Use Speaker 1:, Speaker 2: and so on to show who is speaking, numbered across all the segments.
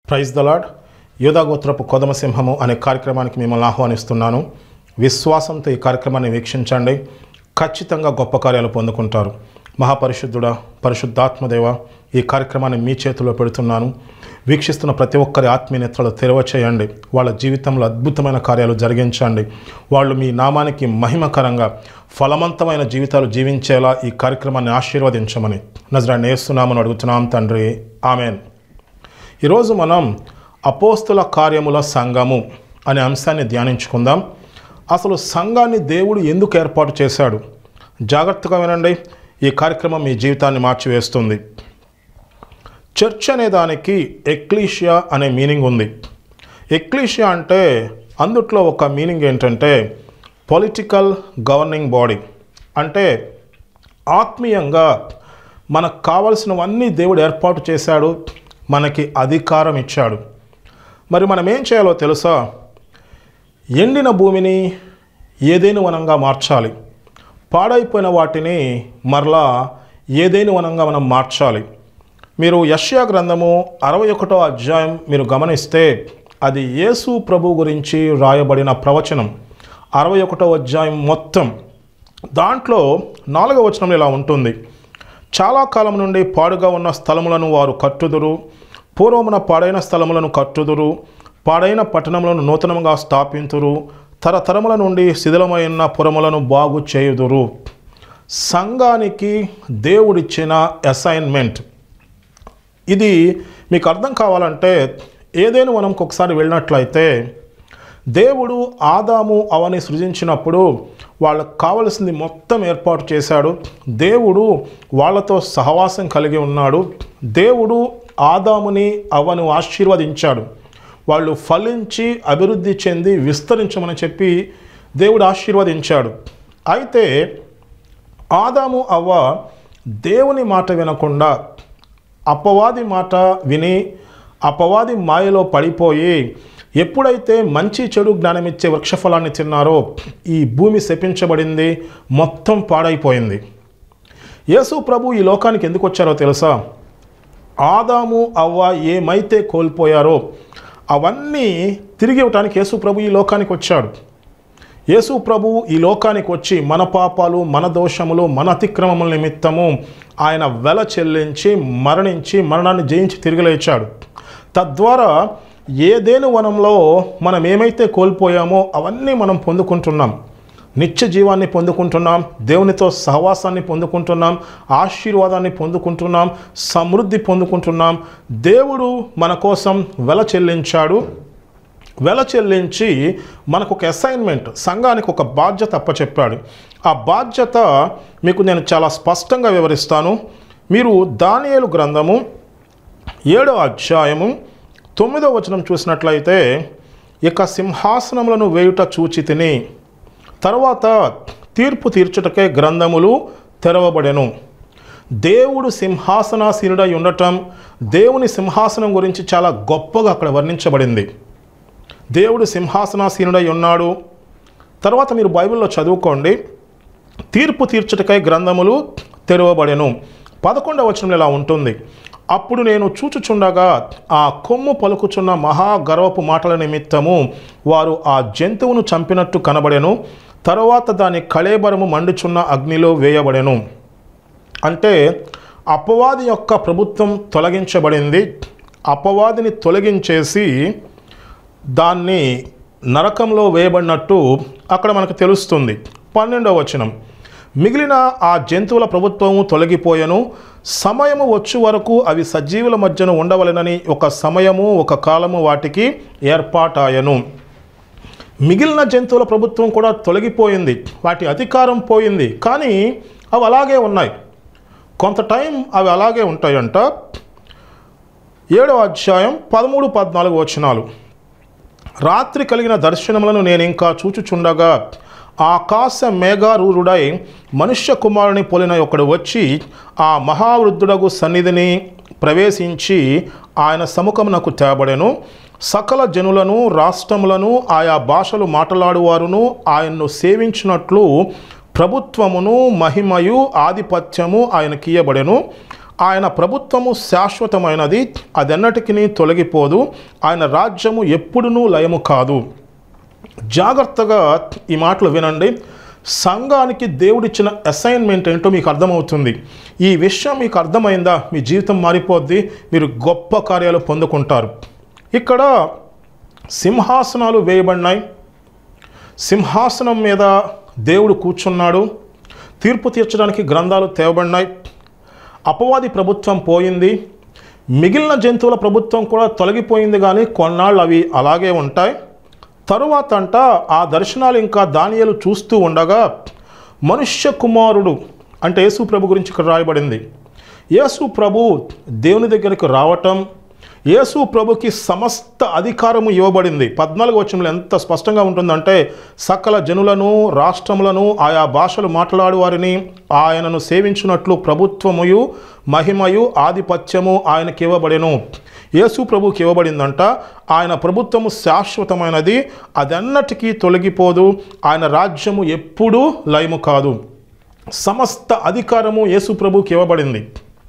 Speaker 1: praise the lord యోధాగోత్రపు కొదమసింహము అనే కార్యక్రమానికి మిమ్మల్ని ఆహ్వానిస్తున్నాను విశ్వాసంతో ఈ కార్యక్రమాన్ని వీక్షించండి ఖచ్చితంగా గొప్ప కార్యాలు పొందుకుంటారు మహాపరిశుద్ధుడా పరిశుద్ధాత్మదేవ ఈ కార్యక్రమాన్ని మీ చేతిలో పెడుతున్నాను వీక్షిస్తున్న ప్రతి ఒక్కరి ఆత్మీయ నేత్రాలు తెరవ చేయండి వాళ్ళ జీవితంలో అద్భుతమైన కార్యాలు జరిగించండి వాళ్ళు మీ నామానికి మహిమకరంగా ఫలవంతమైన జీవితాలు జీవించేలా ఈ కార్యక్రమాన్ని ఆశీర్వదించమని నజరాన్ని నేస్తున్నామని అడుగుతున్నాం తండ్రి ఆమెన్ ఈరోజు మనం అపోస్తుల కార్యముల సంఘము అనే అంశాన్ని ధ్యానించుకుందాం అసలు సంఘాన్ని దేవుడు ఎందుకు ఏర్పాటు చేశాడు జాగ్రత్తగా వినండి ఈ కార్యక్రమం మీ జీవితాన్ని మార్చివేస్తుంది చర్చ్ అనే దానికి ఎక్లీషియా అనే మీనింగ్ ఉంది ఎక్లీషియా అంటే అందుట్లో ఒక మీనింగ్ ఏంటంటే పొలిటికల్ గవర్నింగ్ బాడీ అంటే ఆత్మీయంగా మనకు కావలసినవన్నీ దేవుడు ఏర్పాటు చేశాడు మనకి అధికారం ఇచ్చాడు మరి మనం ఏం చేయాలో తెలుసా ఎండిన భూమిని ఏదైనా వనంగా మార్చాలి పాడైపోయిన వాటిని మరలా ఏదైనా వనంగా మనం మార్చాలి మీరు యష్యా గ్రంథము అరవై ఒకటో అధ్యాయం మీరు గమనిస్తే అది యేసు ప్రభు గురించి రాయబడిన ప్రవచనం అరవై ఒకటో అధ్యాయం మొత్తం దాంట్లో నాలుగవ వచనం ఇలా ఉంటుంది చాలా కాలం నుండి పాడుగా ఉన్న స్థలములను వారు కట్టుదురు పూర్వమున పాడైన స్థలములను కట్టుదురు పాడైన పట్టణములను నూతనంగా స్థాపింతురు తరతరముల నుండి శిథిలమైన పురములను బాగు చేయుదురు సంఘానికి దేవుడిచ్చిన అసైన్మెంట్ ఇది మీకు అర్థం కావాలంటే ఏదైనా మనం ఒకసారి వెళ్ళినట్లయితే దేవుడు ఆదాము అవని సృజించినప్పుడు వాళ్ళకు కావలసింది మొత్తం ఏర్పాటు చేశాడు దేవుడు వాళ్ళతో సహవాసం కలిగి ఉన్నాడు దేవుడు ఆదాముని అవను ఆశీర్వదించాడు వాళ్ళు ఫలించి అభివృద్ధి చెంది విస్తరించమని చెప్పి దేవుడు ఆశీర్వదించాడు అయితే ఆదాము అవ్వ దేవుని మాట వినకుండా అపవాది మాట విని అపవాది మాయలో పడిపోయి ఎప్పుడైతే మంచి చెడు జ్ఞానమిచ్చే వృక్షఫలాన్ని తిన్నారో ఈ భూమి శపించబడింది మొత్తం పాడైపోయింది యేసు ప్రభు ఈ లోకానికి ఎందుకు వచ్చారో తెలుసా ఆదాము అవ్వ ఏమైతే కోల్పోయారో అవన్నీ తిరిగి ఇవ్వటానికి యేసు ప్రభు ఈ లోకానికి వచ్చాడు యేసు ప్రభు ఈ లోకానికి వచ్చి మన పాపాలు మన దోషములు మన అతిక్రమముల నిమిత్తము ఆయన వెల చెల్లించి మరణించి మరణాన్ని జయించి తిరిగి లేచాడు తద్వారా ఏదేను వనంలో మనం ఏమైతే కోల్పోయామో అవన్నీ మనం పొందుకుంటున్నాం నిత్య జీవాన్ని పొందుకుంటున్నాం దేవునితో సహవాసాన్ని పొందుకుంటున్నాం ఆశీర్వాదాన్ని పొందుకుంటున్నాం సమృద్ధి పొందుకుంటున్నాం దేవుడు మన కోసం వెల చెల్లించాడు వెల చెల్లించి మనకు ఒక అసైన్మెంట్ సంఘానికి ఒక బాధ్యత అప్పచెప్పాడు ఆ బాధ్యత మీకు నేను చాలా స్పష్టంగా వివరిస్తాను మీరు దానియేలు గ్రంథము ఏడో అధ్యాయము తొమ్మిదో వచనం చూసినట్లయితే ఇక సింహాసనములను వేయుట చూచి తిని తర్వాత తీర్పు తీర్చుటకే గ్రంథములు తెరవబడెను దేవుడు సింహాసనాసీనుడై ఉండటం దేవుని సింహాసనం గురించి చాలా గొప్పగా అక్కడ వర్ణించబడింది దేవుడు సింహాసనాసీనుడై ఉన్నాడు తర్వాత మీరు బైబిల్లో చదువుకోండి తీర్పు తీర్చుటకై గ్రంథములు తెరవబడెను పదకొండవ వచనం ఇలా ఉంటుంది అప్పుడు నేను చూచుచుండగా ఆ కొమ్ము పలుకుచున్న మహాగర్వపు మాటల నిమిత్తము వారు ఆ జంతువును చంపినట్టు కనబడెను తరువాత దాని కళేబరము మండుచున్న అగ్నిలో వేయబడెను అంటే అపవాది యొక్క ప్రభుత్వం తొలగించబడింది అపవాదిని తొలగించేసి దాన్ని నరకంలో వేయబడినట్టు అక్కడ మనకు తెలుస్తుంది పన్నెండవ వచనం మిగిలిన ఆ జంతువుల ప్రభుత్వము తొలగిపోయెను సమయము వచ్చే వరకు అవి సజీవుల మధ్యన ఉండవలెనని ఒక సమయము ఒక కాలము వాటికి ఏర్పాటాయను మిగిలిన జంతువుల ప్రభుత్వం కూడా తొలగిపోయింది వాటి అధికారం పోయింది కానీ అవి అలాగే ఉన్నాయి కొంత టైం అవి అలాగే ఉంటాయంట ఏడవ అధ్యాయం పదమూడు పద్నాలుగు వచనాలు రాత్రి కలిగిన దర్శనములను నేను ఇంకా చూచుచుండగా ఆకాశ మేఘారూరుడై మనుష్య కుమారుని పోలిన ఒకడు వచ్చి ఆ మహావృద్ధుడగు సన్నిధిని ప్రవేశించి ఆయన సముఖమునకు తేబడెను సకల జనులను రాష్ట్రములను ఆయా భాషలు మాట్లాడువారును ఆయన్ను సేవించినట్లు ప్రభుత్వమును మహిమయు ఆధిపత్యము ఆయనకియబడెను ఆయన ప్రభుత్వము శాశ్వతమైనది అదెన్నటికి తొలగిపోదు ఆయన రాజ్యము ఎప్పుడునూ లయము కాదు జాగ్రత్తగా ఈ మాటలు వినండి సంఘానికి దేవుడిచ్చిన అసైన్మెంట్ ఏంటో మీకు అర్థమవుతుంది ఈ విషయం మీకు అర్థమైందా మీ జీవితం మారిపోద్ది మీరు గొప్ప కార్యాలు పొందుకుంటారు ఇక్కడ సింహాసనాలు వేయబడినాయి సింహాసనం మీద దేవుడు కూర్చున్నాడు తీర్పు తీర్చడానికి గ్రంథాలు తేవబడినాయి అపవాది ప్రభుత్వం పోయింది మిగిలిన జంతువుల ప్రభుత్వం కూడా తొలగిపోయింది కానీ కొన్నాళ్ళు అవి అలాగే ఉంటాయి తరువాత అంట ఆ దర్శనాలు ఇంకా దానియలు చూస్తూ ఉండగా మనుష్య కుమారుడు అంటే యేసు ప్రభు గురించి ఇక్కడ రాయబడింది యేసు ప్రభు దేవుని దగ్గరికి రావటం యేసు ప్రభుకి సమస్త అధికారము ఇవ్వబడింది పద్నాలుగు వచనంలో ఎంత స్పష్టంగా ఉంటుందంటే సకల జనులను రాష్ట్రములను ఆయా భాషలు మాట్లాడు వారిని ఆయనను సేవించినట్లు ప్రభుత్వముయు మహిమయు ఆధిపత్యము ఆయనకి ఇవ్వబడెను యేసు ప్రభుకి ఇవ్వబడిందంట ఆయన ప్రభుత్వము శాశ్వతమైనది అదన్నటికీ తొలగిపోదు ఆయన రాజ్యము ఎప్పుడూ లయము కాదు సమస్త అధికారము యేసు ప్రభుకి ఇవ్వబడింది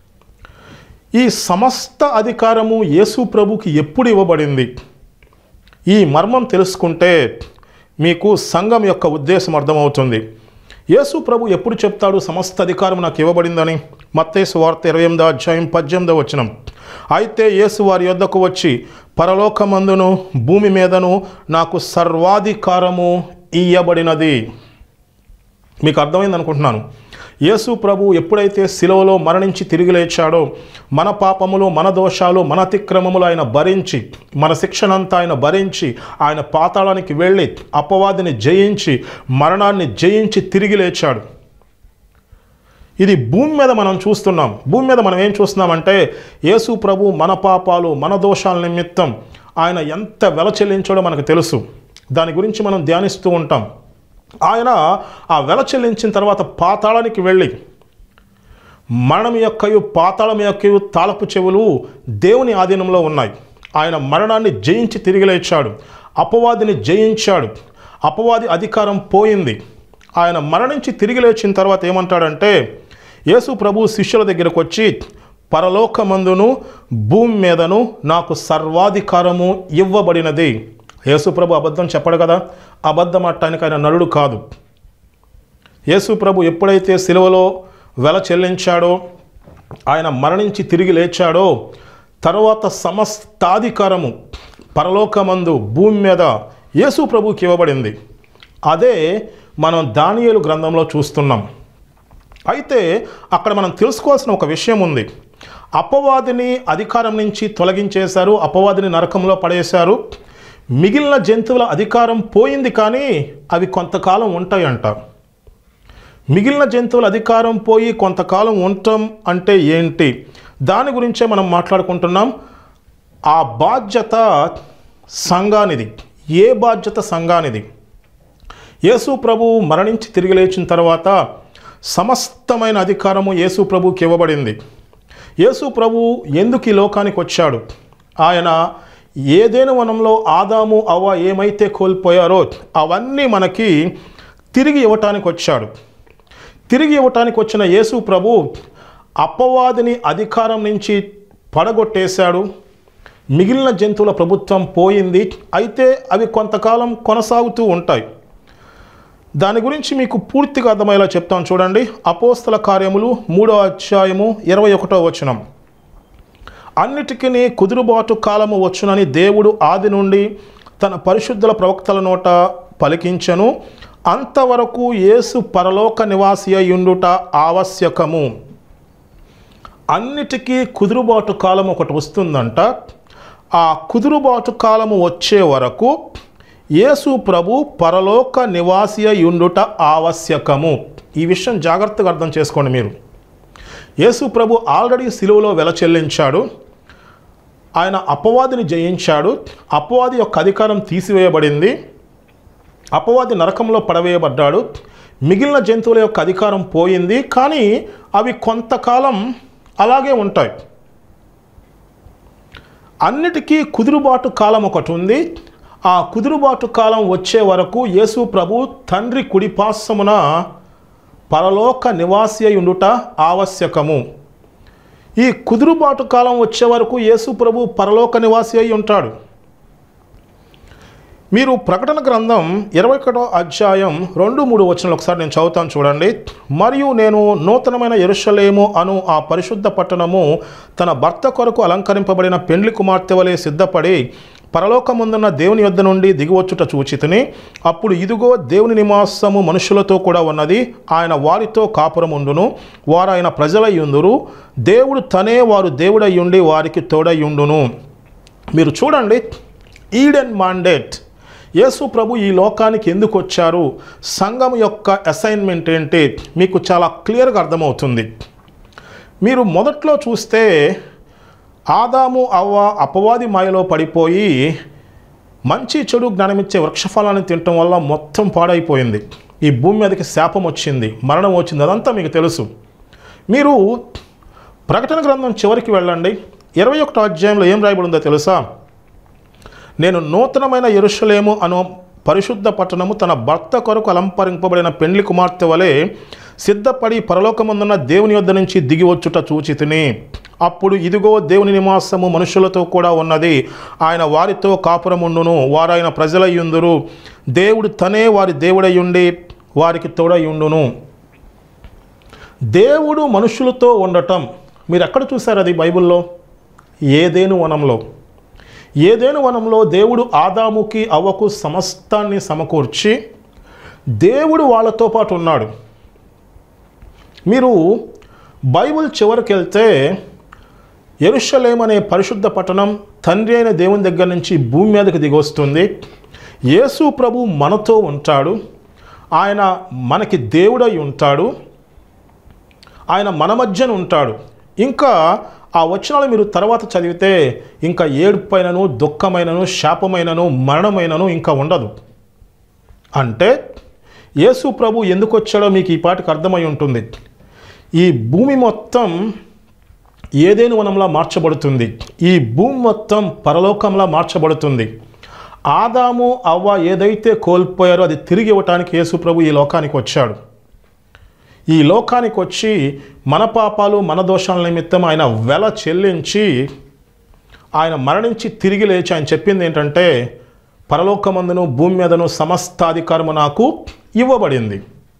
Speaker 1: ఈ సమస్త అధికారము యేసు ప్రభుకి ఎప్పుడు ఇవ్వబడింది ఈ మర్మం తెలుసుకుంటే మీకు సంఘం యొక్క ఉద్దేశం అర్థమవుతుంది యేసు ప్రభు ఎప్పుడు చెప్తాడు సమస్త అధికారం నాకు ఇవ్వబడిందని మత్తేసు వార్త ఇరవై ఎనిమిదో అధ్యాయం పద్దెనిమిదో వచనం అయితే యేసు వారి యొద్దకు వచ్చి పరలోకమందును భూమి మీదను నాకు సర్వాధికారము ఇయ్యబడినది మీకు అర్థమైంది అనుకుంటున్నాను యేసు ప్రభు ఎప్పుడైతే శిలువలో మరణించి తిరిగి లేచాడో మన పాపములు మన దోషాలు మన అతిక్రమములు ఆయన భరించి మన శిక్షణంతా ఆయన భరించి ఆయన పాతాళానికి వెళ్ళి అపవాదిని జయించి మరణాన్ని జయించి తిరిగి లేచాడు ఇది భూమి మీద మనం చూస్తున్నాం భూమి మీద మనం ఏం చూస్తున్నామంటే యేసు ప్రభు మన పాపాలు మన దోషాల నిమిత్తం ఆయన ఎంత వెల చెల్లించాడో మనకు తెలుసు దాని గురించి మనం ధ్యానిస్తూ ఉంటాం ఆయన ఆ వెల చెల్లించిన తర్వాత పాతాళానికి వెళ్ళి మరణం యొక్కయు పాతాళం యొక్కయు తాళపు చెవులు దేవుని ఆధీనంలో ఉన్నాయి ఆయన మరణాన్ని జయించి తిరిగి లేచాడు అపవాదిని జయించాడు అపవాది అధికారం పోయింది ఆయన మరణించి తిరిగి లేచిన తర్వాత ఏమంటాడంటే యేసు ప్రభు శిష్యుల దగ్గరకు వచ్చి పరలోకమందును భూమి మీదను నాకు సర్వాధికారము ఇవ్వబడినది యేసు ప్రభు అబద్ధం చెప్పడు కదా అబద్ధం అట్టానికి ఆయన నరుడు కాదు యేసు ప్రభు ఎప్పుడైతే సిలువలో వెల చెల్లించాడో ఆయన మరణించి తిరిగి లేచాడో తర్వాత సమస్తాధికారము పరలోకమందు భూమి మీద యేసు ప్రభుకి ఇవ్వబడింది అదే మనం దానియేలు గ్రంథంలో చూస్తున్నాం అయితే అక్కడ మనం తెలుసుకోవాల్సిన ఒక విషయం ఉంది అపవాదిని అధికారం నుంచి తొలగించేశారు అపవాదిని నరకంలో పడేశారు మిగిలిన జంతువుల అధికారం పోయింది కానీ అవి కొంతకాలం ఉంటాయంట మిగిలిన జంతువుల అధికారం పోయి కొంతకాలం ఉండటం అంటే ఏంటి దాని గురించే మనం మాట్లాడుకుంటున్నాం ఆ బాధ్యత సంఘానిది ఏ బాధ్యత సంఘానిది యేసు ప్రభు మరణించి తిరిగి లేచిన తర్వాత సమస్తమైన అధికారము యేసు ప్రభుకి ఇవ్వబడింది యేసు ప్రభు ఎందుకు ఈ లోకానికి వచ్చాడు ఆయన ఏదేను వనంలో ఆదాము అవ్వ ఏమైతే కోల్పోయారో అవన్నీ మనకి తిరిగి ఇవ్వటానికి వచ్చాడు తిరిగి ఇవ్వటానికి వచ్చిన యేసు ప్రభు అపవాదిని అధికారం నుంచి పడగొట్టేశాడు మిగిలిన జంతువుల ప్రభుత్వం పోయింది అయితే అవి కొంతకాలం కొనసాగుతూ ఉంటాయి దాని గురించి మీకు పూర్తిగా అర్థమయ్యేలా చెప్తాను చూడండి అపోస్తల కార్యములు మూడో అధ్యాయము ఇరవై ఒకటో వచనం అన్నిటికీ కుదురుబాటు కాలము వచ్చునని దేవుడు ఆది నుండి తన పరిశుద్ధుల ప్రవక్తల నోట పలికించను అంతవరకు యేసు పరలోక నివాసి అయ్యుండుట ఆవశ్యకము అన్నిటికీ కుదురుబాటు కాలం ఒకటి వస్తుందంట ఆ కుదురుబాటు కాలము వచ్చే వరకు యేసు ప్రభు పరలోక నివాసి అయ్యుండుట ఆవశ్యకము ఈ విషయం జాగ్రత్తగా అర్థం చేసుకోండి మీరు యేసు ప్రభు ఆల్రెడీ సిలువలో వెల చెల్లించాడు ఆయన అపవాదిని జయించాడు అపవాది యొక్క అధికారం తీసివేయబడింది అపవాది నరకంలో పడవేయబడ్డాడు మిగిలిన జంతువుల యొక్క అధికారం పోయింది కానీ అవి కొంతకాలం అలాగే ఉంటాయి అన్నిటికీ కుదురుబాటు కాలం ఒకటి ఉంది ఆ కుదురుబాటు కాలం వచ్చే వరకు యేసు ప్రభు తండ్రి కుడిపాసమున పరలోక నివాసి అయి ఉండుట ఆవశ్యకము ఈ కుదురుబాటు కాలం వచ్చే వరకు యేసు ప్రభు పరలోక నివాసి అయి ఉంటాడు మీరు ప్రకటన గ్రంథం ఇరవై ఒకటో అధ్యాయం రెండు మూడు వచనాలు ఒకసారి నేను చదువుతాను చూడండి మరియు నేను నూతనమైన ఎరుషలేము అను ఆ పరిశుద్ధ పట్టణము తన భర్త కొరకు అలంకరింపబడిన పెండ్లి కుమార్తె వలె సిద్ధపడి పరలోకముందున్న దేవుని యొద్ద నుండి దిగివచ్చుట చూచితిని అప్పుడు ఇదిగో దేవుని నివాసము మనుషులతో కూడా ఉన్నది ఆయన వారితో కాపురముండును వారు ఆయన ప్రజలయ్యుందురు దేవుడు తనే వారు దేవుడయ్యుండి వారికి తోడయ్యుండును మీరు చూడండి ఈడెన్ మాండేట్ యేసు ప్రభు ఈ లోకానికి ఎందుకు వచ్చారు సంఘం యొక్క అసైన్మెంట్ ఏంటి మీకు చాలా క్లియర్గా అర్థమవుతుంది మీరు మొదట్లో చూస్తే ఆదాము అవ్వ అపవాది మాయలో పడిపోయి మంచి చెడు జ్ఞానమిచ్చే వృక్షఫలాన్ని తినటం వల్ల మొత్తం పాడైపోయింది ఈ భూమి మీదకి శాపం వచ్చింది మరణం వచ్చింది అదంతా మీకు తెలుసు మీరు ప్రకటన గ్రంథం చివరికి వెళ్ళండి ఇరవై ఒకటో అధ్యాయంలో ఏం రాయబడి ఉందో తెలుసా నేను నూతనమైన ఎరుషలేము అను పరిశుద్ధ పట్టణము తన భర్త కొరకు అలంకరింపబడిన పెండ్లి కుమార్తె వలె సిద్ధపడి పరలోకమందున్న దేవుని యొద్ద నుంచి దిగి వచ్చుట చూచితిని అప్పుడు ఇదిగో దేవుని నివాసము మనుషులతో కూడా ఉన్నది ఆయన వారితో కాపురముండును వారాయన ప్రజలయ్యుందురు దేవుడు తనే వారి దేవుడయ్యుండి వారికి తోడయ్యుండును దేవుడు మనుషులతో ఉండటం మీరు ఎక్కడ చూశారు అది బైబిల్లో ఏదేను వనంలో ఏదేను వనంలో దేవుడు ఆదాముకి అవ్వకు సమస్తాన్ని సమకూర్చి దేవుడు వాళ్ళతో పాటు ఉన్నాడు మీరు బైబిల్ చివరికి వెళ్తే ఎరుషలేం అనే పరిశుద్ధ పట్టణం తండ్రి అయిన దేవుని దగ్గర నుంచి భూమి మీదకి దిగొస్తుంది యేసు ప్రభు మనతో ఉంటాడు ఆయన మనకి దేవుడై ఉంటాడు ఆయన మన మధ్యన ఉంటాడు ఇంకా ఆ వచనాలు మీరు తర్వాత చదివితే ఇంకా ఏడుపైనను దుఃఖమైనను శాపమైనను మరణమైనను ఇంకా ఉండదు అంటే యేసు ప్రభు ఎందుకు వచ్చాడో మీకు ఈ పాటికి అర్థమై ఉంటుంది ఈ భూమి మొత్తం ఏదేను వనంలా మార్చబడుతుంది ఈ భూమి మొత్తం పరలోకంలా మార్చబడుతుంది ఆదాము అవ్వ ఏదైతే కోల్పోయారో అది తిరిగి ఇవ్వటానికి యేసు ప్రభు ఈ లోకానికి వచ్చాడు ఈ లోకానికి వచ్చి మన పాపాలు మన దోషాల నిమిత్తం ఆయన వెల చెల్లించి ఆయన మరణించి తిరిగి లేచి ఆయన చెప్పింది ఏంటంటే పరలోకమందును భూమి మీదను సమస్తాధికారము నాకు ఇవ్వబడింది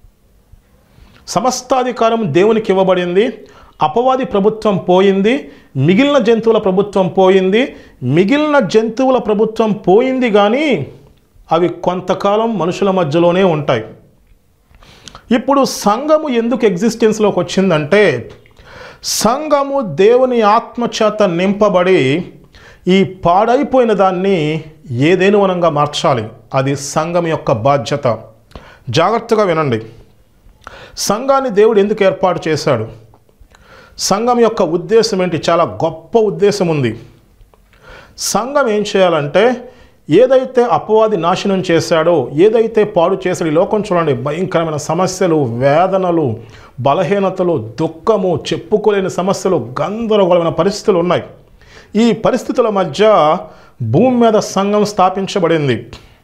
Speaker 1: సమస్తాధికారం దేవునికి ఇవ్వబడింది అపవాది ప్రభుత్వం పోయింది మిగిలిన జంతువుల ప్రభుత్వం పోయింది మిగిలిన జంతువుల ప్రభుత్వం పోయింది కానీ అవి కొంతకాలం మనుషుల మధ్యలోనే ఉంటాయి ఇప్పుడు సంఘము ఎందుకు ఎగ్జిస్టెన్స్లోకి వచ్చిందంటే సంఘము దేవుని ఆత్మచేత నింపబడి ఈ పాడైపోయిన దాన్ని ఏదేను వనంగా మార్చాలి అది సంఘం యొక్క బాధ్యత జాగ్రత్తగా వినండి సంఘాన్ని దేవుడు ఎందుకు ఏర్పాటు చేశాడు సంఘం యొక్క ఉద్దేశం ఏంటి చాలా గొప్ప ఉద్దేశం ఉంది సంఘం ఏం చేయాలంటే ఏదైతే అపవాది నాశనం చేశాడో ఏదైతే పాడు చేశాడో ఈ లోకం చూడండి భయంకరమైన సమస్యలు వేదనలు బలహీనతలు దుఃఖము చెప్పుకోలేని సమస్యలు గందరగోళమైన పరిస్థితులు ఉన్నాయి ఈ పరిస్థితుల మధ్య భూమి మీద సంఘం స్థాపించబడింది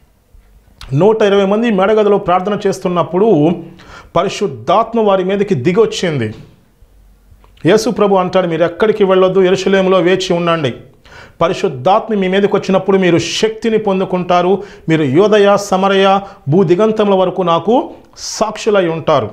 Speaker 1: నూట ఇరవై మంది మెడగదిలో ప్రార్థన చేస్తున్నప్పుడు పరిశుద్ధాత్మ వారి మీదకి దిగొచ్చింది యేసు ప్రభు అంటాడు మీరు ఎక్కడికి వెళ్ళొద్దు ఎరుసలేములో వేచి ఉండండి పరిశుద్ధాత్మ మీ మీదకి వచ్చినప్పుడు మీరు శక్తిని పొందుకుంటారు మీరు యోదయ సమరయ భూ దిగంతముల వరకు నాకు సాక్షులై ఉంటారు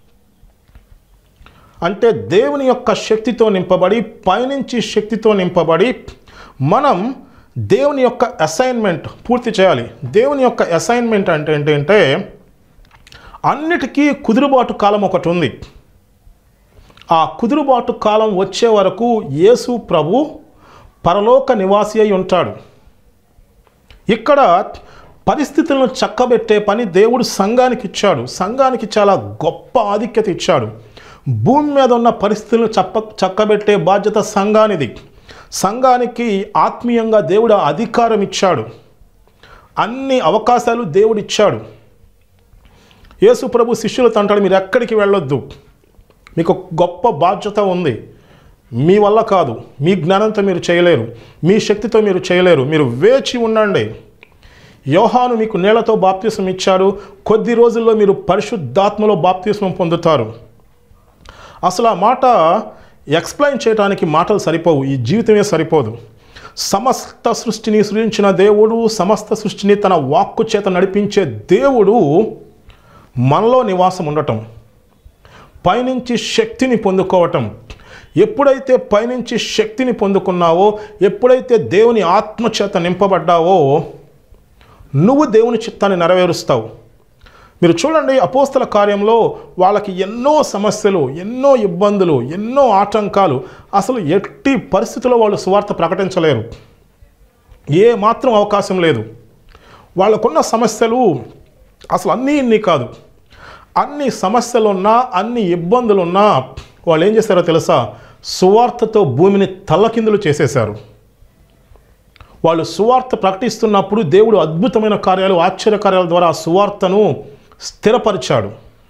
Speaker 1: అంటే దేవుని యొక్క శక్తితో నింపబడి పైనుంచి శక్తితో నింపబడి మనం దేవుని యొక్క అసైన్మెంట్ పూర్తి చేయాలి దేవుని యొక్క అసైన్మెంట్ అంటే ఏంటంటే అన్నిటికీ కుదురుబాటు కాలం ఒకటి ఉంది ఆ కుదురుబాటు కాలం వచ్చే వరకు యేసు ప్రభు పరలోక నివాసి అయి ఉంటాడు ఇక్కడ పరిస్థితులను చక్కబెట్టే పని దేవుడు సంఘానికి ఇచ్చాడు సంఘానికి చాలా గొప్ప ఆధిక్యత ఇచ్చాడు భూమి మీద ఉన్న పరిస్థితులను చప్ప చక్కబెట్టే బాధ్యత సంఘానిది సంఘానికి ఆత్మీయంగా దేవుడు ఆ అధికారం ఇచ్చాడు అన్ని అవకాశాలు దేవుడు ఇచ్చాడు యేసు ప్రభు శిష్యులతో అంటాడు మీరు ఎక్కడికి వెళ్ళొద్దు మీకు ఒక గొప్ప బాధ్యత ఉంది మీ వల్ల కాదు మీ జ్ఞానంతో మీరు చేయలేరు మీ శక్తితో మీరు చేయలేరు మీరు వేచి ఉండండి యోహాను మీకు నీళ్లతో బాప్తీసం ఇచ్చాడు కొద్ది రోజుల్లో మీరు పరిశుద్ధాత్మలో బాప్తీసం పొందుతారు అసలు ఆ మాట ఎక్స్ప్లెయిన్ చేయడానికి మాటలు సరిపోవు ఈ జీవితమే సరిపోదు సమస్త సృష్టిని సృజించిన దేవుడు సమస్త సృష్టిని తన వాక్కు చేత నడిపించే దేవుడు మనలో నివాసం ఉండటం పైనుంచి శక్తిని పొందుకోవటం ఎప్పుడైతే పైనుంచి శక్తిని పొందుకున్నావో ఎప్పుడైతే దేవుని ఆత్మ చేత నింపబడ్డావో నువ్వు దేవుని చిత్తాన్ని నెరవేరుస్తావు మీరు చూడండి అపోస్తల కార్యంలో వాళ్ళకి ఎన్నో సమస్యలు ఎన్నో ఇబ్బందులు ఎన్నో ఆటంకాలు అసలు ఎట్టి పరిస్థితుల్లో వాళ్ళు సువార్త ప్రకటించలేరు ఏ మాత్రం అవకాశం లేదు వాళ్ళకున్న సమస్యలు అసలు అన్నీ ఇన్ని కాదు అన్ని సమస్యలున్నా అన్ని ఇబ్బందులున్నా వాళ్ళు ఏం చేశారో తెలుసా సువార్తతో భూమిని తల్లకిందులు చేసేశారు వాళ్ళు సువార్త ప్రకటిస్తున్నప్పుడు దేవుడు అద్భుతమైన కార్యాలు ఆశ్చర్య కార్యాల ద్వారా ఆ సువార్తను స్థిరపరిచాడు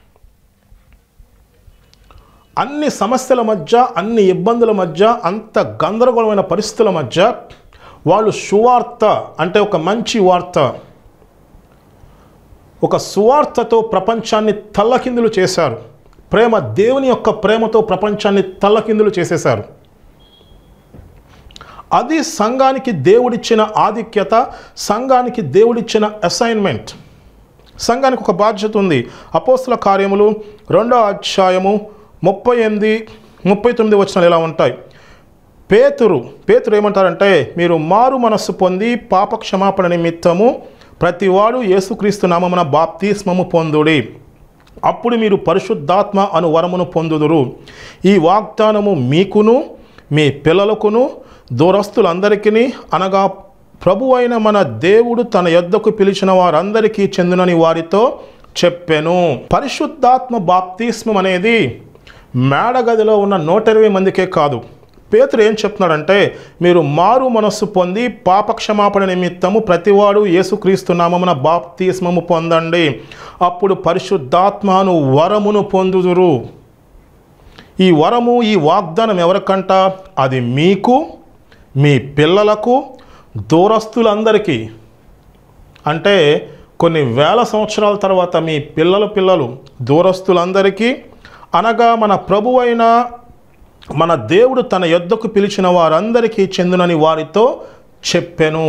Speaker 1: అన్ని సమస్యల మధ్య అన్ని ఇబ్బందుల మధ్య అంత గందరగోళమైన పరిస్థితుల మధ్య వాళ్ళు సువార్త అంటే ఒక మంచి వార్త ఒక సువార్తతో ప్రపంచాన్ని తల్లకిందులు చేశారు ప్రేమ దేవుని యొక్క ప్రేమతో ప్రపంచాన్ని తల్లకిందులు చేసేశారు అది సంఘానికి దేవుడిచ్చిన ఆధిక్యత సంఘానికి దేవుడిచ్చిన అసైన్మెంట్ సంఘానికి ఒక బాధ్యత ఉంది అపోస్తుల కార్యములు రెండో అధ్యాయము ముప్పై ఎనిమిది ముప్పై తొమ్మిది వచనాలు ఇలా ఉంటాయి పేతురు పేతురు ఏమంటారంటే మీరు మారు మనస్సు పొంది పాప క్షమాపణ నిమిత్తము ప్రతివాడు యేసుక్రీస్తు నామమున బాప్తిస్మము పొందుడి అప్పుడు మీరు పరిశుద్ధాత్మ అను వరమును పొందుదురు ఈ వాగ్దానము మీకును మీ పిల్లలకును దూరస్తులందరికీ అనగా ప్రభు అయిన మన దేవుడు తన యొద్దకు పిలిచిన వారందరికీ చెందునని వారితో చెప్పెను పరిశుద్ధాత్మ బాప్తిస్మం అనేది మేడగదిలో ఉన్న నూట ఇరవై మందికే కాదు పేతురు ఏం చెప్తున్నాడంటే మీరు మారు మనస్సు పొంది పాపక్షమాపణ నిమిత్తము ప్రతివాడు యేసుక్రీస్తు నామమున బాప్తిస్మము పొందండి అప్పుడు పరిశుద్ధాత్మను వరమును పొందుదురు ఈ వరము ఈ వాగ్దానం ఎవరికంట అది మీకు మీ పిల్లలకు దూరస్తులందరికీ అంటే కొన్ని వేల సంవత్సరాల తర్వాత మీ పిల్లల పిల్లలు దూరస్తులందరికీ అనగా మన ప్రభు అయిన మన దేవుడు తన యొద్దకు పిలిచిన వారందరికీ చెందునని వారితో చెప్పెను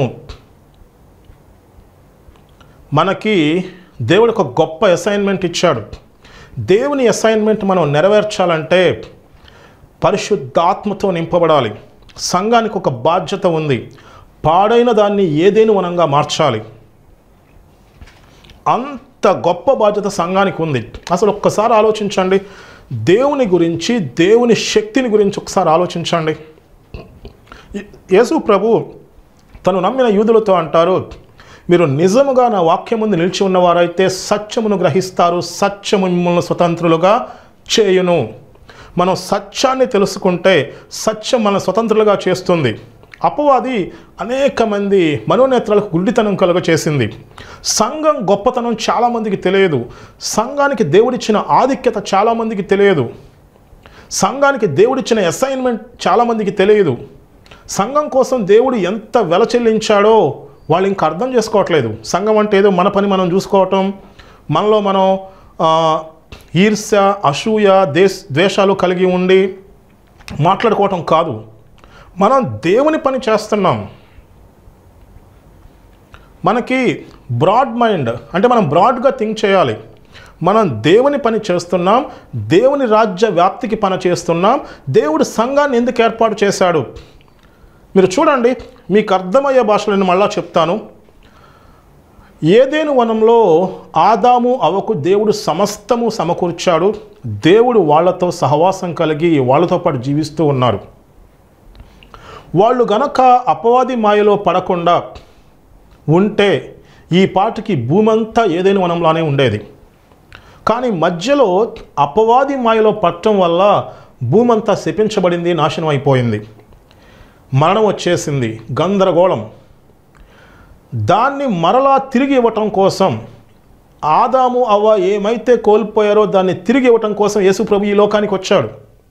Speaker 1: మనకి దేవుడు ఒక గొప్ప అసైన్మెంట్ ఇచ్చాడు దేవుని అసైన్మెంట్ మనం నెరవేర్చాలంటే పరిశుద్ధాత్మతో నింపబడాలి సంఘానికి ఒక బాధ్యత ఉంది పాడైన దాన్ని ఏదేను వనంగా మార్చాలి అంత గొప్ప బాధ్యత సంఘానికి ఉంది అసలు ఒక్కసారి ఆలోచించండి దేవుని గురించి దేవుని శక్తిని గురించి ఒకసారి ఆలోచించండి యేసు ప్రభు తను నమ్మిన యూదులతో అంటారు మీరు నిజముగా నా వాక్యం ముందు నిలిచి ఉన్నవారైతే సత్యమును గ్రహిస్తారు సత్యము మిమ్మల్ని స్వతంత్రులుగా చేయును మనం సత్యాన్ని తెలుసుకుంటే సత్యం మన స్వతంత్రులుగా చేస్తుంది అపవాది అనేక మంది మనోనేత్రాలకు గుడ్డితనం కలుగ చేసింది సంఘం గొప్పతనం చాలామందికి తెలియదు సంఘానికి దేవుడిచ్చిన ఆధిక్యత చాలామందికి తెలియదు సంఘానికి దేవుడిచ్చిన అసైన్మెంట్ చాలామందికి తెలియదు సంఘం కోసం దేవుడు ఎంత వెల చెల్లించాడో వాళ్ళు ఇంకా అర్థం చేసుకోవట్లేదు సంఘం అంటే ఏదో మన పని మనం చూసుకోవటం మనలో మనం ఆ, ఈర్ష్య అసూయ దేశ ద్వేషాలు కలిగి ఉండి మాట్లాడుకోవటం కాదు మనం దేవుని పని చేస్తున్నాం మనకి బ్రాడ్ మైండ్ అంటే మనం బ్రాడ్గా థింక్ చేయాలి మనం దేవుని పని చేస్తున్నాం దేవుని రాజ్య వ్యాప్తికి పని చేస్తున్నాం దేవుడు సంఘాన్ని ఎందుకు ఏర్పాటు చేశాడు మీరు చూడండి మీకు అర్థమయ్యే భాషలో నేను మళ్ళా చెప్తాను ఏదేను వనంలో ఆదాము అవకు దేవుడు సమస్తము సమకూర్చాడు దేవుడు వాళ్ళతో సహవాసం కలిగి వాళ్ళతో పాటు జీవిస్తూ ఉన్నారు వాళ్ళు గనక అపవాది మాయలో పడకుండా ఉంటే ఈ పాటికి భూమంతా ఏదైనా వనంలానే ఉండేది కానీ మధ్యలో అపవాది మాయలో పట్టడం వల్ల భూమంతా శపించబడింది నాశనం అయిపోయింది మరణం వచ్చేసింది గందరగోళం దాన్ని మరలా తిరిగి ఇవ్వటం కోసం ఆదాము అవ్వ ఏమైతే కోల్పోయారో దాన్ని తిరిగి ఇవ్వటం కోసం యేసుప్రభు ఈ లోకానికి వచ్చాడు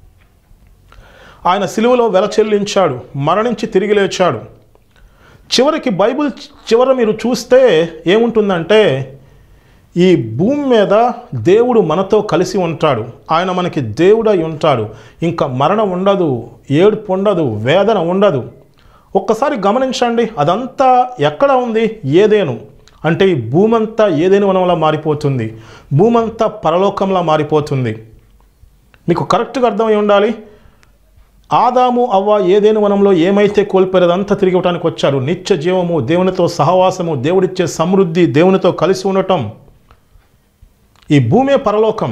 Speaker 1: ఆయన సిలువలో వెల చెల్లించాడు మరణించి తిరిగి లేచాడు చివరికి బైబిల్ చివర మీరు చూస్తే ఏముంటుందంటే ఈ భూమి మీద దేవుడు మనతో కలిసి ఉంటాడు ఆయన మనకి దేవుడై ఉంటాడు ఇంకా మరణం ఉండదు ఏడుపు ఉండదు వేదన ఉండదు ఒక్కసారి గమనించండి అదంతా ఎక్కడ ఉంది ఏదేను అంటే ఈ భూమంతా ఏదేను వనంలా మారిపోతుంది భూమంతా పరలోకంలా మారిపోతుంది మీకు కరెక్ట్గా అర్థమై ఉండాలి ఆదాము అవ్వ ఏదేను వనంలో ఏమైతే కోల్పోయారో అదంతా తిరిగి ఇవ్వడానికి వచ్చారు నిత్య జీవము దేవునితో సహవాసము దేవుడిచ్చే సమృద్ధి దేవునితో కలిసి ఉండటం ఈ భూమే పరలోకం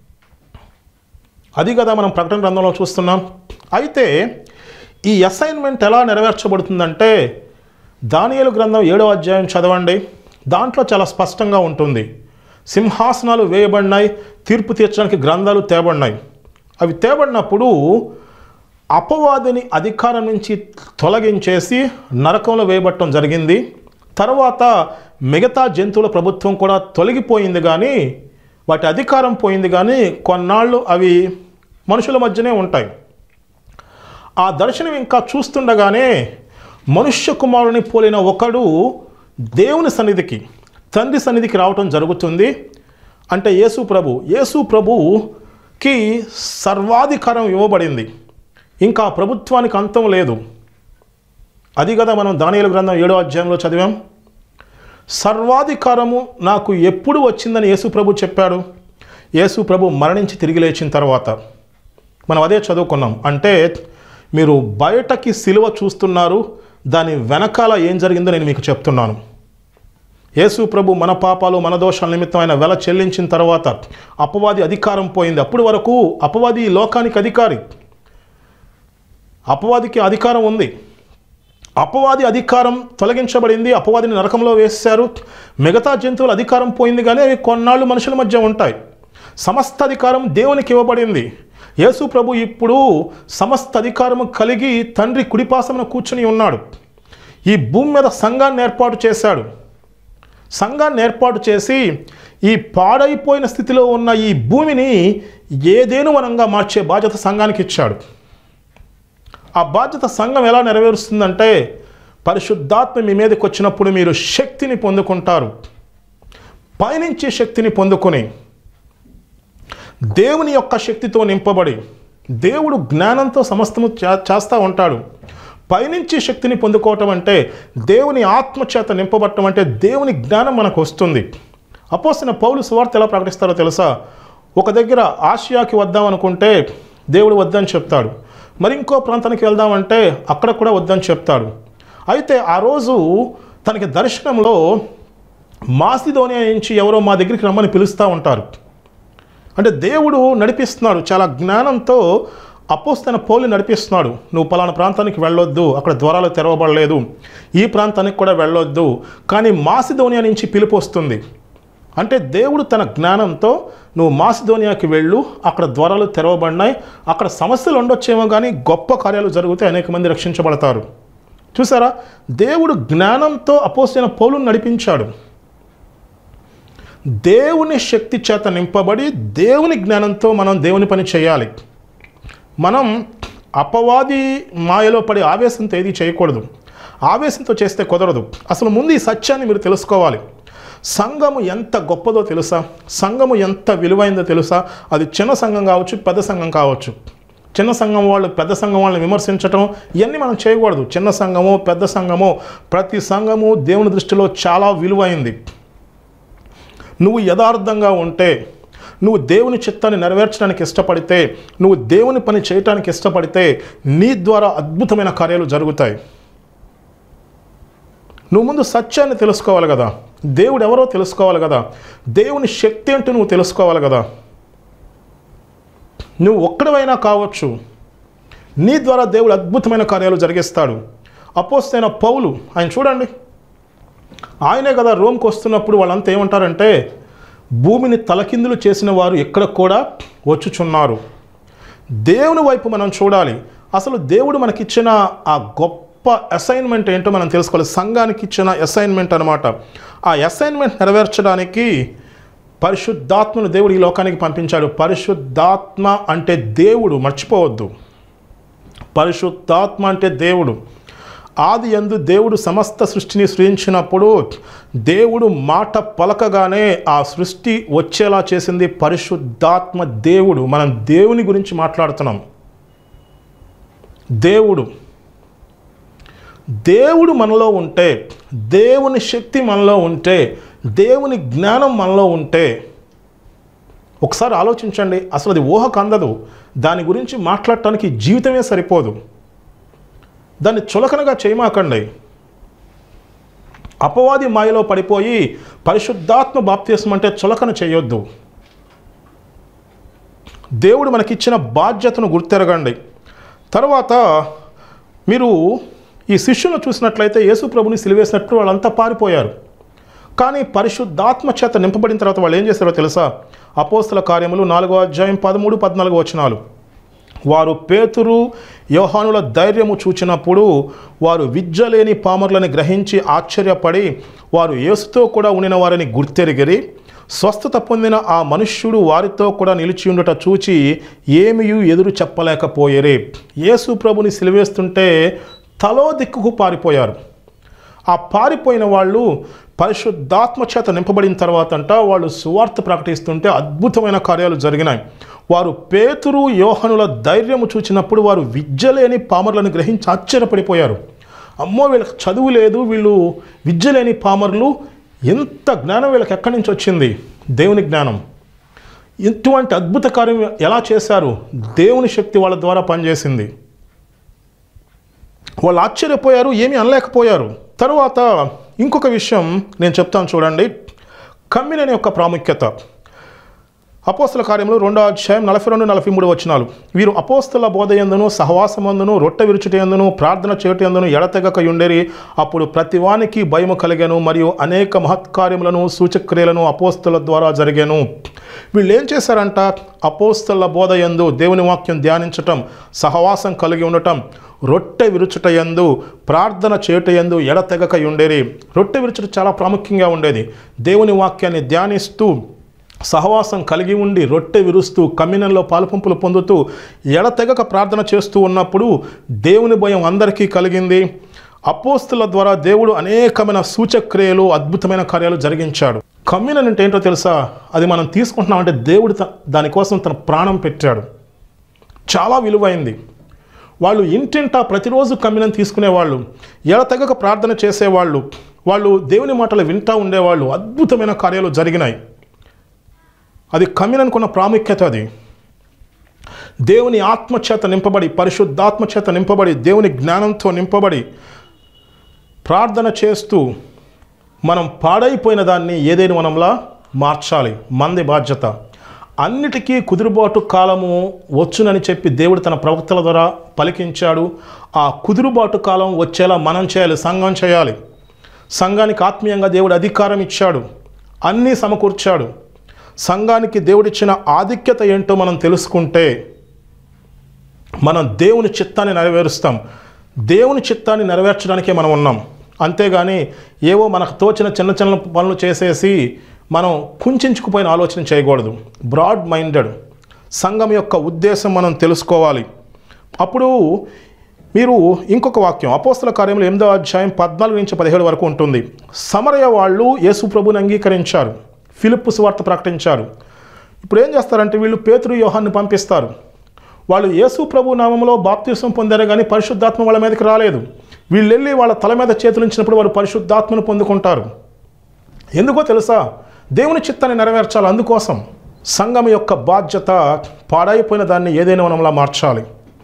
Speaker 1: అది కదా మనం ప్రకటన గ్రంథంలో చూస్తున్నాం అయితే ఈ అసైన్మెంట్ ఎలా నెరవేర్చబడుతుందంటే దానియేలు గ్రంథం ఏడవ అధ్యాయం చదవండి దాంట్లో చాలా స్పష్టంగా ఉంటుంది సింహాసనాలు వేయబడినాయి తీర్పు తీర్చడానికి గ్రంథాలు తేబడినాయి అవి తేబడినప్పుడు అపవాదిని అధికారం నుంచి తొలగించేసి నరకంలో వేయబట్టడం జరిగింది తర్వాత మిగతా జంతువుల ప్రభుత్వం కూడా తొలగిపోయింది కానీ వాటి అధికారం పోయింది కానీ కొన్నాళ్ళు అవి మనుషుల మధ్యనే ఉంటాయి ఆ దర్శనం ఇంకా చూస్తుండగానే మనుష్య కుమారుని పోలిన ఒకడు దేవుని సన్నిధికి తండ్రి సన్నిధికి రావటం జరుగుతుంది అంటే యేసు ప్రభు యేసు ప్రభుకి సర్వాధికారం ఇవ్వబడింది ఇంకా ఆ ప్రభుత్వానికి అంతం లేదు అది కదా మనం దానియేలు గ్రంథం ఏడో అధ్యాయంలో చదివాం సర్వాధికారము నాకు ఎప్పుడు వచ్చిందని యేసు ప్రభు చెప్పాడు యేసు ప్రభు మరణించి తిరిగి లేచిన తర్వాత మనం అదే చదువుకున్నాం అంటే మీరు బయటకి సిలువ చూస్తున్నారు దాని వెనకాల ఏం జరిగిందో నేను మీకు చెప్తున్నాను యేసు ప్రభు మన పాపాలు మన దోషాల నిమిత్తం ఆయన వెల చెల్లించిన తర్వాత అపవాది అధికారం పోయింది అప్పటి వరకు అపవాది ఈ లోకానికి అధికారి అపవాదికి అధికారం ఉంది అపవాది అధికారం తొలగించబడింది అపవాదిని నరకంలో వేశారు మిగతా జంతువుల అధికారం పోయింది కానీ అవి కొన్నాళ్ళు మనుషుల మధ్య ఉంటాయి సమస్త అధికారం దేవునికి ఇవ్వబడింది యేసు ప్రభు ఇప్పుడు సమస్త అధికారము కలిగి తండ్రి కుడిపాసమున కూర్చుని ఉన్నాడు ఈ భూమి మీద సంఘాన్ని ఏర్పాటు చేశాడు సంఘాన్ని ఏర్పాటు చేసి ఈ పాడైపోయిన స్థితిలో ఉన్న ఈ భూమిని ఏదేను వనంగా మార్చే బాధ్యత సంఘానికి ఇచ్చాడు ఆ బాధ్యత సంఘం ఎలా నెరవేరుస్తుందంటే పరిశుద్ధాత్మ మీ మీదకి వచ్చినప్పుడు మీరు శక్తిని పొందుకుంటారు పైనుంచి శక్తిని పొందుకొని దేవుని యొక్క శక్తితో నింపబడి దేవుడు జ్ఞానంతో సమస్తము చే- చేస్తూ ఉంటాడు పైనుంచి శక్తిని పొందుకోవటం అంటే దేవుని ఆత్మచేత నింపబడటం అంటే దేవుని జ్ఞానం మనకు వస్తుంది అపోసిన పౌలు సువార్త ఎలా ప్రకటిస్తారో తెలుసా ఒక దగ్గర ఆసియాకి వద్దాం అనుకుంటే దేవుడు వద్దని చెప్తాడు మరి ఇంకో ప్రాంతానికి వెళ్దామంటే అక్కడ కూడా వద్దని చెప్తాడు అయితే ఆ రోజు తనకి దర్శనంలో మాసిదోనియా నుంచి ఎవరో మా దగ్గరికి రమ్మని పిలుస్తూ ఉంటారు అంటే దేవుడు నడిపిస్తున్నాడు చాలా జ్ఞానంతో అపోస్తైన పౌలు నడిపిస్తున్నాడు నువ్వు పలానా ప్రాంతానికి వెళ్ళొద్దు అక్కడ ద్వారాలు తెరవబడలేదు ఈ ప్రాంతానికి కూడా వెళ్ళొద్దు కానీ మాసిధోనియా నుంచి పిలుపు వస్తుంది అంటే దేవుడు తన జ్ఞానంతో నువ్వు మాసిధోనియాకి వెళ్ళు అక్కడ ద్వారాలు తెరవబడినాయి అక్కడ సమస్యలు ఉండొచ్చేమో కానీ గొప్ప కార్యాలు జరిగితే అనేక మంది రక్షించబడతారు చూసారా దేవుడు జ్ఞానంతో అపోసైన పౌలును నడిపించాడు దేవుని శక్తి చేత నింపబడి దేవుని జ్ఞానంతో మనం దేవుని పని చేయాలి మనం అపవాది మాయలో పడి ఆవేశంతో ఏది చేయకూడదు ఆవేశంతో చేస్తే కుదరదు అసలు ముందు ఈ సత్యాన్ని మీరు తెలుసుకోవాలి సంఘము ఎంత గొప్పదో తెలుసా సంఘము ఎంత విలువైందో తెలుసా అది చిన్న సంఘం కావచ్చు పెద్ద సంఘం కావచ్చు చిన్న సంఘం వాళ్ళు పెద్ద సంఘం వాళ్ళని విమర్శించటం ఇవన్నీ మనం చేయకూడదు చిన్న సంఘము పెద్ద సంఘము ప్రతి సంఘము దేవుని దృష్టిలో చాలా విలువైంది నువ్వు యథార్థంగా ఉంటే నువ్వు దేవుని చిత్తాన్ని నెరవేర్చడానికి ఇష్టపడితే నువ్వు దేవుని పని చేయటానికి ఇష్టపడితే నీ ద్వారా అద్భుతమైన కార్యాలు జరుగుతాయి నువ్వు ముందు సత్యాన్ని తెలుసుకోవాలి కదా దేవుడు ఎవరో తెలుసుకోవాలి కదా దేవుని శక్తి ఏంటో నువ్వు తెలుసుకోవాలి కదా నువ్వు ఒక్కడవైనా కావచ్చు నీ ద్వారా దేవుడు అద్భుతమైన కార్యాలు జరిగిస్తాడు అపోస్తైన పౌలు ఆయన చూడండి ఆయనే కదా రోమ్కి వస్తున్నప్పుడు వాళ్ళంతా ఏమంటారంటే భూమిని తలకిందులు చేసిన వారు ఎక్కడ కూడా వచ్చుచున్నారు దేవుని వైపు మనం చూడాలి అసలు దేవుడు మనకిచ్చిన ఆ గొప్ప అసైన్మెంట్ ఏంటో మనం తెలుసుకోవాలి సంఘానికి ఇచ్చిన అసైన్మెంట్ అనమాట ఆ అసైన్మెంట్ నెరవేర్చడానికి పరిశుద్ధాత్మను దేవుడు ఈ లోకానికి పంపించాడు పరిశుద్ధాత్మ అంటే దేవుడు మర్చిపోవద్దు పరిశుద్ధాత్మ అంటే దేవుడు ఆది యందు దేవుడు సమస్త సృష్టిని సృజించినప్పుడు దేవుడు మాట పలకగానే ఆ సృష్టి వచ్చేలా చేసింది పరిశుద్ధాత్మ దేవుడు మనం దేవుని గురించి మాట్లాడుతున్నాం దేవుడు దేవుడు మనలో ఉంటే దేవుని శక్తి మనలో ఉంటే దేవుని జ్ఞానం మనలో ఉంటే ఒకసారి ఆలోచించండి అసలు అది ఊహకు అందదు దాని గురించి మాట్లాడటానికి జీవితమే సరిపోదు దాన్ని చులకనగా చేయమాకండి అపవాది మాయలో పడిపోయి పరిశుద్ధాత్మ బాప్తీసం అంటే చులకన చేయొద్దు దేవుడు మనకిచ్చిన బాధ్యతను గుర్తెరగండి తర్వాత మీరు ఈ శిష్యులను చూసినట్లయితే యేసు ప్రభుని సిలివేసినట్టు వాళ్ళంతా పారిపోయారు కానీ పరిశుద్ధాత్మ చేత నింపబడిన తర్వాత వాళ్ళు ఏం చేశారో తెలుసా అపోస్తల కార్యములు నాలుగో అధ్యాయం పదమూడు పద్నాలుగు వచనాలు వారు పేతురు యోహానుల ధైర్యము చూచినప్పుడు వారు విద్య లేని పామర్లని గ్రహించి ఆశ్చర్యపడి వారు యేసుతో కూడా ఉండిన వారిని గుర్తెరిగిరి స్వస్థత పొందిన ఆ మనుష్యుడు వారితో కూడా నిలిచి ఉండుట చూచి ఏమియు ఎదురు చెప్పలేకపోయేరే యేసు ప్రభుని సిలివేస్తుంటే తలో దిక్కుకు పారిపోయారు ఆ పారిపోయిన వాళ్ళు పరిశుద్ధాత్మ చేత నింపబడిన తర్వాత అంట వాళ్ళు సువార్త ప్రకటిస్తుంటే అద్భుతమైన కార్యాలు జరిగినాయి వారు పేతురు యోహనుల ధైర్యము చూచినప్పుడు వారు విద్య లేని పామర్లను గ్రహించి ఆశ్చర్యపడిపోయారు అమ్మో వీళ్ళకి చదువు లేదు వీళ్ళు విద్య లేని పామర్లు ఎంత జ్ఞానం వీళ్ళకి ఎక్కడి నుంచి వచ్చింది దేవుని జ్ఞానం ఇటువంటి అద్భుత కార్యం ఎలా చేశారు దేవుని శక్తి వాళ్ళ ద్వారా పనిచేసింది వాళ్ళు ఆశ్చర్యపోయారు ఏమీ అనలేకపోయారు తరువాత ఇంకొక విషయం నేను చెప్తాను చూడండి కమ్మిన అనే యొక్క ప్రాముఖ్యత అపోస్తల కార్యంలో రెండో అధ్యాయం నలభై రెండు నలభై మూడు వచనాలు వీరు అపోస్తల బోధయందును సహవాసమందును రొట్టె విరుచుటయందును ప్రార్థన చేయుటయందును ఎడతెగక ఉండేరి అప్పుడు ప్రతివానికి భయము కలిగాను మరియు అనేక మహత్కార్యములను సూచక్రియలను అపోస్తల ద్వారా జరిగాను వీళ్ళు ఏం చేశారంట అపోస్తల బోధయందు దేవుని వాక్యం ధ్యానించటం సహవాసం కలిగి ఉండటం రొట్టె విరుచుటయందు ప్రార్థన చేయుటయందు ఎడతెగక ఉండేరి రొట్టె విరుచుట చాలా ప్రాముఖ్యంగా ఉండేది దేవుని వాక్యాన్ని ధ్యానిస్తూ సహవాసం కలిగి ఉండి రొట్టె విరుస్తూ కమ్యూనంలో పాలుపంపులు పొందుతూ ఎడతెగక ప్రార్థన చేస్తూ ఉన్నప్పుడు దేవుని భయం అందరికీ కలిగింది అపోస్తుల ద్వారా దేవుడు అనేకమైన సూచక్రియలు అద్భుతమైన కార్యాలు జరిగించాడు కమ్యూనన్ అంటే ఏంటో తెలుసా అది మనం తీసుకుంటున్నామంటే దేవుడు త- దానికోసం తన ప్రాణం పెట్టాడు చాలా విలువైంది వాళ్ళు ఇంటింటా ప్రతిరోజు కమ్యూనం తీసుకునేవాళ్ళు ఎడతెగక ప్రార్థన చేసేవాళ్ళు వాళ్ళు దేవుని మాటలు వింటూ ఉండేవాళ్ళు అద్భుతమైన కార్యాలు జరిగినాయి అది కమ్యూనన్కున్న ప్రాముఖ్యత అది దేవుని ఆత్మచేత నింపబడి పరిశుద్ధాత్మ చేత నింపబడి దేవుని జ్ఞానంతో నింపబడి ప్రార్థన చేస్తూ మనం పాడైపోయిన దాన్ని ఏదైనా మనంలా మార్చాలి మంది బాధ్యత అన్నిటికీ కుదురుబాటు కాలము వచ్చునని చెప్పి దేవుడు తన ప్రవక్తల ద్వారా పలికించాడు ఆ కుదురుబాటు కాలం వచ్చేలా మనం చేయాలి సంఘం చేయాలి సంఘానికి ఆత్మీయంగా దేవుడు అధికారం ఇచ్చాడు అన్నీ సమకూర్చాడు సంఘానికి దేవుడిచ్చిన ఆధిక్యత ఏంటో మనం తెలుసుకుంటే మనం దేవుని చిత్తాన్ని నెరవేరుస్తాం దేవుని చిత్తాన్ని నెరవేర్చడానికే మనం ఉన్నాం అంతేగాని ఏవో మనకు తోచిన చిన్న చిన్న పనులు చేసేసి మనం కుంచుకుపోయిన ఆలోచన చేయకూడదు బ్రాడ్ మైండెడ్ సంఘం యొక్క ఉద్దేశం మనం తెలుసుకోవాలి అప్పుడు మీరు ఇంకొక వాక్యం అపోస్తల కార్యంలో ఎనిమిదో అధ్యాయం పద్నాలుగు నుంచి పదిహేడు వరకు ఉంటుంది సమరయ వాళ్ళు యేసు ప్రభుని అంగీకరించారు ఫిలిప్పు సువార్త ప్రకటించారు ఇప్పుడు ఏం చేస్తారంటే వీళ్ళు పేతురు యోహాన్ని పంపిస్తారు వాళ్ళు యేసు ప్రభు నామంలో బాప్తీసం పొందారు కానీ పరిశుద్ధాత్మ వాళ్ళ మీదకి రాలేదు వీళ్ళు వెళ్ళి వాళ్ళ తల మీద చేతులుంచినప్పుడు వారు పరిశుద్ధాత్మను పొందుకుంటారు ఎందుకో తెలుసా దేవుని చిత్తాన్ని నెరవేర్చాలి అందుకోసం సంఘం యొక్క బాధ్యత పాడైపోయిన దాన్ని ఏదైనా మనంలా మార్చాలి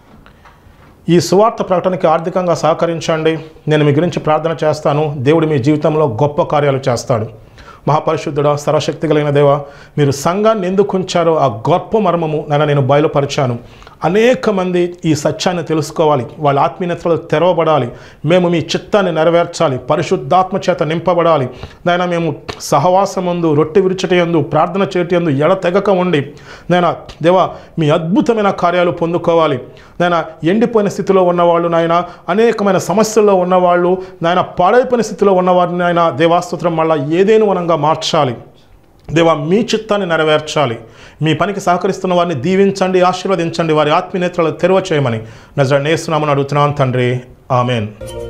Speaker 1: ఈ సువార్త ప్రకటనకి ఆర్థికంగా సహకరించండి నేను మీ గురించి ప్రార్థన చేస్తాను దేవుడు మీ జీవితంలో గొప్ప కార్యాలు చేస్తాడు మహాపరిశుద్ధుడ సర్వశక్తి కలిగిన దేవ మీరు సంఘాన్ని ఎందుకు ఉంచారో ఆ గొప్ప మర్మము నన్ను నేను బయలుపరిచాను అనేక మంది ఈ సత్యాన్ని తెలుసుకోవాలి వాళ్ళ ఆత్మీయతలు తెరవబడాలి మేము మీ చిత్తాన్ని నెరవేర్చాలి పరిశుద్ధాత్మ చేత నింపబడాలి నాయన మేము సహవాసం ముందు రొట్టె విరుచటయందు ప్రార్థన చేయటందు ఎడ తెగక ఉండి నాయన దేవా మీ అద్భుతమైన కార్యాలు పొందుకోవాలి నాయన ఎండిపోయిన స్థితిలో ఉన్నవాళ్ళు నాయన అనేకమైన సమస్యల్లో ఉన్నవాళ్ళు నాయన పాడైపోయిన స్థితిలో ఉన్నవారిని నాయన దేవాస్తోత్రం మళ్ళా ఏదేను వనంగా మార్చాలి దేవా మీ చిత్తాన్ని నెరవేర్చాలి మీ పనికి సహకరిస్తున్న వారిని దీవించండి ఆశీర్వదించండి వారి ఆత్మీయనేత్రాలు తెరవ చేయమని నజర నేస్తున్నామని అడుగుతున్నాను తండ్రి ఆమెన్